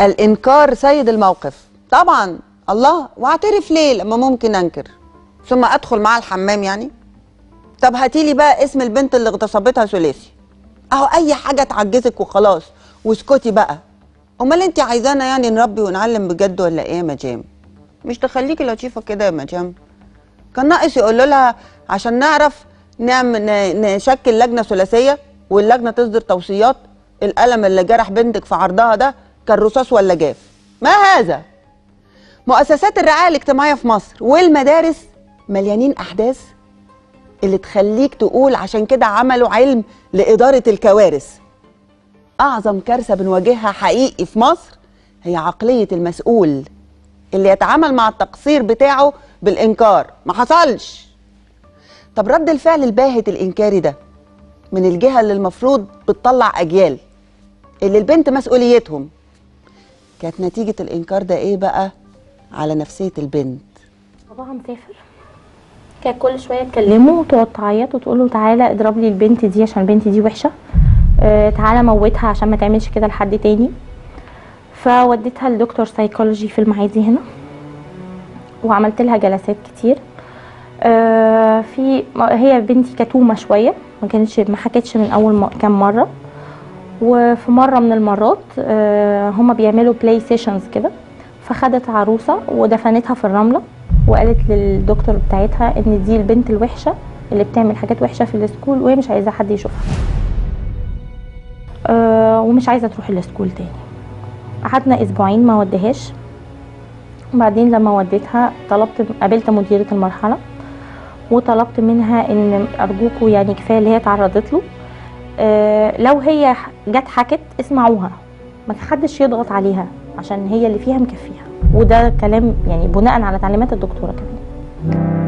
الانكار سيد الموقف طبعا الله واعترف ليه لما ممكن انكر ثم ادخل معاه الحمام يعني طب هاتي لي بقى اسم البنت اللي اغتصبتها ثلاثي اهو اي حاجه تعجزك وخلاص واسكتي بقى امال انت عايزانا يعني نربي ونعلم بجد ولا ايه يا مجام مش تخليكي لطيفه كده يا مجام كان ناقص يقولوا لها عشان نعرف نعمل ن- نشكل لجنه ثلاثيه واللجنه تصدر توصيات القلم اللي جرح بنتك في عرضها ده كان رصاص ولا جاف ما هذا مؤسسات الرعايه الاجتماعيه في مصر والمدارس مليانين احداث اللي تخليك تقول عشان كده عملوا علم لاداره الكوارث اعظم كارثه بنواجهها حقيقي في مصر هي عقليه المسؤول اللي يتعامل مع التقصير بتاعه بالانكار ما حصلش طب رد الفعل الباهت الانكاري ده من الجهه اللي المفروض بتطلع اجيال اللي البنت مسؤوليتهم كانت نتيجه الانكار ده ايه بقى على نفسيه البنت باباها مسافر كانت كل شويه تكلمه وتقعد تعيط وتقول له تعالى اضرب لي البنت دي عشان البنت دي وحشه آه تعالى موتها عشان ما تعملش كده لحد تاني فوديتها لدكتور سايكولوجي في المعادي هنا وعملت لها جلسات كتير آه في هي بنتي كتومه شويه ما كانتش ما حكتش من اول م- كام مره وفي مره من المرات آه هما بيعملوا بلاي سيشنز كده فخدت عروسه ودفنتها في الرمله وقالت للدكتور بتاعتها ان دي البنت الوحشه اللي بتعمل حاجات وحشه في السكول وهي مش عايزه حد يشوفها آه ومش عايزه تروح السكول تاني قعدنا اسبوعين ما وديهاش وبعدين لما وديتها طلبت قابلت مديره المرحله وطلبت منها ان ارجوكوا يعني كفايه اللي هي تعرضت له آه لو هي جت حكت اسمعوها ما حدش يضغط عليها عشان هي اللي فيها مكفيها وده كلام يعني بناء على تعليمات الدكتوره كمان